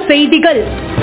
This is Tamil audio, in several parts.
செய்திகள்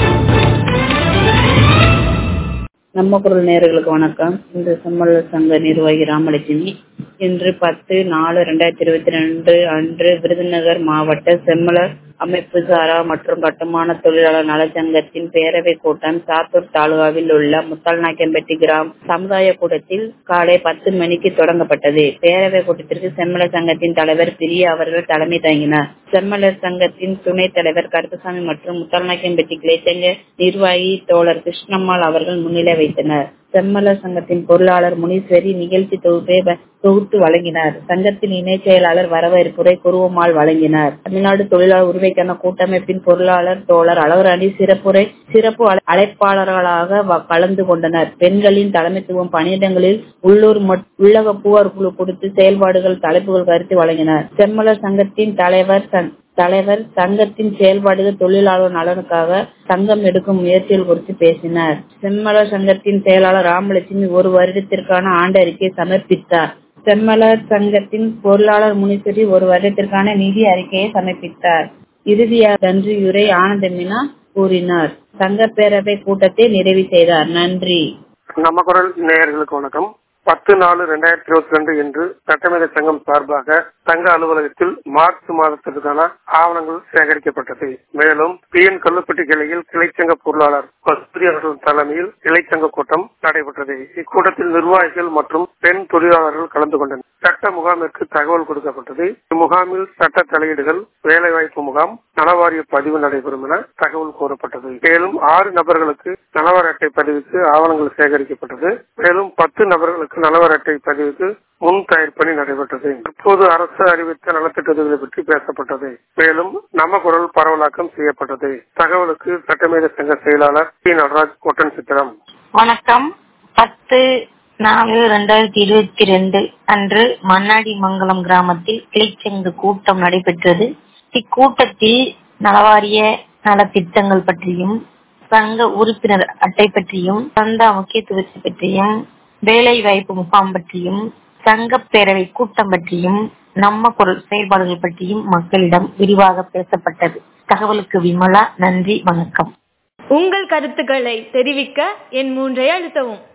நம்ம குரல் நேயர்களுக்கு வணக்கம் இந்த செம்மலர் சங்க நிர்வாகி ராமலட்சுமி இன்று பத்து நாலு ரெண்டாயிரத்தி இருபத்தி ரெண்டு அன்று விருதுநகர் மாவட்ட செம்மலர் அமைப்பு சாரா மற்றும் கட்டுமான தொழிலாளர் நலச்சங்கத்தின் பேரவை கூட்டம் சாத்தூர் தாலுகாவில் உள்ள முத்தால்நாயக்கம்பட்டி கிராம சமுதாய கூடத்தில் காலை பத்து மணிக்கு தொடங்கப்பட்டது பேரவை கூட்டத்திற்கு செம்மலர் சங்கத்தின் தலைவர் பிரியா அவர்கள் தலைமை தாங்கினார் செம்மலர் சங்கத்தின் துணைத் தலைவர் கருப்பசாமி மற்றும் முத்தால்நாயக்கம்பட்டி கிளைச்சங்க நிர்வாகி தோழர் கிருஷ்ணம்மாள் அவர்கள் முன்னிலை வைத்தனர் செம்மலர் சங்கத்தின் பொருளாளர் முனீஸ்வரி நிகழ்ச்சி தொகுப்பை தொகுத்து வழங்கினார் சங்கத்தின் இணை செயலாளர் வரவேற்புரை குருவமால் வழங்கினார் தமிழ்நாடு தொழிலாளர் உரிமைக்கான கூட்டமைப்பின் பொருளாளர் தோழர் அளவராணி சிறப்புரை சிறப்பு அழைப்பாளர்களாக கலந்து கொண்டனர் பெண்களின் தலைமைத்துவம் பணியிடங்களில் உள்ளூர் உள்ளக புகார் குழு கொடுத்து செயல்பாடுகள் தலைப்புகள் கருத்து வழங்கினார் செம்மலர் சங்கத்தின் தலைவர் தலைவர் சங்கத்தின் செயல்பாடுகள் தொழிலாளர் நலனுக்காக சங்கம் எடுக்கும் முயற்சிகள் குறித்து பேசினார் செம்மலர் சங்கத்தின் செயலாளர் ராமலட்சுமி ஒரு வருடத்திற்கான ஆண்டு அறிக்கையை சமர்ப்பித்தார் செம்மலர் சங்கத்தின் பொருளாளர் முனீஸ்வரி ஒரு வருடத்திற்கான நிதி அறிக்கையை சமர்ப்பித்தார் இறுதியாக நன்றியுரை ஆனந்த மீனா கூறினார் சங்க பேரவை கூட்டத்தை நிறைவு செய்தார் நன்றி நம்ம குரல் நேயர்களுக்கு வணக்கம் பத்து நாலு ரெண்டாயிரத்தி இருபத்தி ரெண்டு என்று சட்டமேத சங்கம் சார்பாக சங்க அலுவலகத்தில் மார்ச் மாதத்திற்கான ஆவணங்கள் சேகரிக்கப்பட்டது மேலும் பி என் கல்லுப்பட்டி கிளையில் கிளைச்சங்க பொருளாளர் கஸ்தூரி அவர்கள் தலைமையில் கிளைச்சங்க கூட்டம் நடைபெற்றது இக்கூட்டத்தில் நிர்வாகிகள் மற்றும் பெண் தொழிலாளர்கள் கலந்து கொண்டனர் சட்ட முகாமிற்கு தகவல் கொடுக்கப்பட்டது இம்முகாமில் சட்ட தலையீடுகள் வேலைவாய்ப்பு முகாம் நலவாரிய பதிவு நடைபெறும் என தகவல் கூறப்பட்டது மேலும் ஆறு நபர்களுக்கு நலவார அட்டை பதிவுக்கு ஆவணங்கள் சேகரிக்கப்பட்டது மேலும் பத்து நபர்களுக்கு நலவார அட்டை பதிவுக்கு முன் தயார் பணி நடைபெற்றது தற்போது அரசு அறிவித்த நலத்திட்டங்களை பற்றி பேசப்பட்டது மேலும் நம்ம குரல் பரவலாக்கம் செய்யப்பட்டது தகவலுக்கு சட்டமேத சங்க செயலாளர் டி நடராஜ் கொட்டன் சித்திரம் வணக்கம் பத்து நாலு ரெண்டாயிரத்தி இருபத்தி ரெண்டு அன்று மன்னாடி மங்கலம் கிராமத்தில் கிளைச்சங்க கூட்டம் நடைபெற்றது இக்கூட்டத்தில் நலவாரிய நலத்திட்டங்கள் பற்றியும் சங்க உறுப்பினர் அட்டை பற்றியும் சந்தா முக்கியத்துவத்தை பற்றியும் வேலை வாய்ப்பு முகாம் பற்றியும் சங்க பேரவை கூட்டம் பற்றியும் நம்ம குரல் செயல்பாடுகள் பற்றியும் மக்களிடம் விரிவாக பேசப்பட்டது தகவலுக்கு விமலா நன்றி வணக்கம் உங்கள் கருத்துக்களை தெரிவிக்க என் மூன்றை அழுத்தவும்